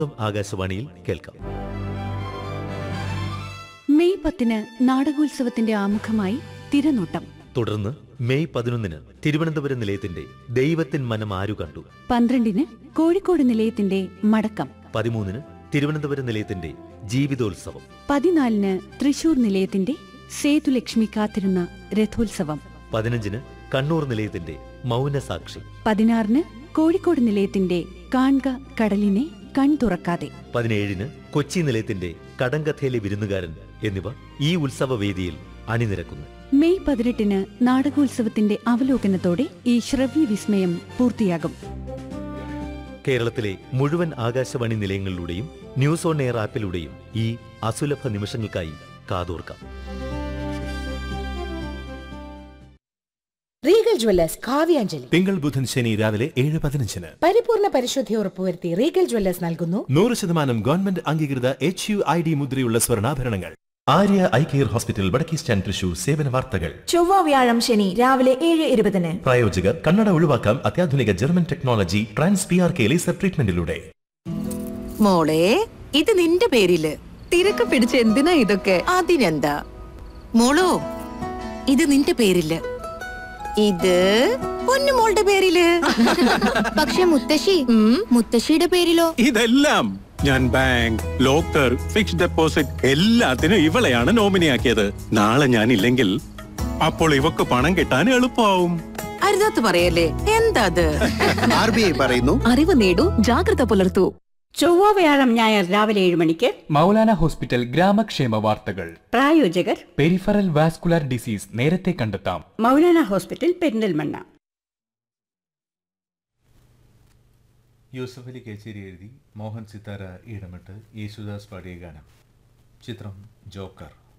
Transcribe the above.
ആകാശവാണിയിൽ കേൾക്കാം മെയ് പത്തിന് നാടകോത്സവത്തിന്റെ ആമുഖമായി തിരനോട്ടം തുടർന്ന് മെയ് പതിനൊന്നിന് തിരുവനന്തപുരം നിലയത്തിന്റെ ദൈവത്തിൻ മനം ആരു കണ്ടു പന്ത്രണ്ടിന് കോഴിക്കോട് നിലയത്തിന്റെ മടക്കം പതിമൂന്നിന് തിരുവനന്തപുരം നിലയത്തിന്റെ ജീവിതോത്സവം പതിനാലിന് തൃശൂർ നിലയത്തിന്റെ സേതുലക്ഷ്മി കാത്തിരുന്ന രഥോത്സവം പതിനഞ്ചിന് കണ്ണൂർ നിലയത്തിന്റെ മൗനസാക്ഷി പതിനാറിന് കോഴിക്കോട് നിലയത്തിന്റെ കാൺക കടലിനെ കൺ തുറക്കാതെ പതിനേഴിന് കൊച്ചി നിലയത്തിന്റെ കടങ്കഥയിലെ വിരുന്നുകാരൻ എന്നിവ ഈ ഉത്സവ വേദിയിൽ അണിനിരക്കുന്നു മെയ് പതിനെട്ടിന് നാടകോത്സവത്തിന്റെ അവലോകനത്തോടെ ഈ ശ്രവ്യ വിസ്മയം പൂർത്തിയാകും കേരളത്തിലെ മുഴുവൻ ആകാശവാണി നിലയങ്ങളിലൂടെയും ന്യൂസ് ഓൺ എയർ ആപ്പിലൂടെയും ഈ അസുലഭ നിമിഷങ്ങൾക്കായി കാതോർക്കാം റീഗൽ ജ്വല്ലേഴ്സ് കാവ്യാഞ്ജലി തിങ്കൾ ബുധൻ ശനി രാവിലെ ഏഴ് പതിനഞ്ചിന് പരിപൂർണ പരിശുദ്ധി ഉറപ്പുവരുത്തി റീഗൽ ജ്വല്ലേഴ്സ് നൽകുന്നു നൂറ് ശതമാനം ഗവൺമെന്റ് അംഗീകൃത എച്ച് യു ഐ ഡി മുദ്രയുള്ള സ്വർണ്ണാഭരണങ്ങൾ ആര്യ ഐ കെയർ ഹോസ്പിറ്റൽ വടക്കേ സ്റ്റാൻഡ് തൃശൂർ സേവന വാർത്തകൾ ചൊവ്വ വ്യാഴം ശനി രാവിലെ ഏഴ് ഇരുപതിന് പ്രായോജകർ കണ്ണട ഒഴിവാക്കാം അത്യാധുനിക German technology trans P R K laser ട്രീറ്റ്മെന്റിലൂടെ മോളെ ഇത് നിന്റെ പേരില് തിരക്ക് പിടിച്ച് എന്തിനാ ഇതൊക്കെ അതിനെന്താ മോളോ ഇത് നിന്റെ പേരില് ഇത് പൊന്നുമോളുടെ പേരില് പക്ഷെ മുത്തശ്ശി മുത്തശ്ശിയുടെ പേരിലോ ഇതെല്ലാം ഞാൻ ബാങ്ക് ലോക്കർ ഫിക്സ്ഡ് ഡെപ്പോസിറ്റ് എല്ലാത്തിനും ഇവളെയാണ് നോമിനിയാക്കിയത് നാളെ ഞാൻ ഇല്ലെങ്കിൽ അപ്പോൾ ഇവക്ക് പണം കിട്ടാൻ എളുപ്പമാവും അരുതാത്ത് പറയല്ലേ എന്താ അത് ആർ ബി ഐ പറയുന്നു അറിവ് നേടൂ ജാഗ്രത പുലർത്തൂ ചൊവ്വ വ്യാഴം ഞായർ രാവിലെ ഏഴ് മണിക്ക് മൗലാന ഹോസ്പിറ്റൽ ഗ്രാമക്ഷേമ വാർത്തകൾ പ്രായോജകർ പെരിഫറൽ വാസ്കുലർ ഡിസീസ് നേരത്തെ കണ്ടെത്താം മൗലാന ഹോസ്പിറ്റൽ പെരിന്തൽമണ്ണ യൂസഫ് അലി കേച്ചേരി എഴുതി മോഹൻ സിത്താര ഈടമിട്ട് യേശുദാസ് പാടിയ ഗാനം ചിത്രം ജോക്കർ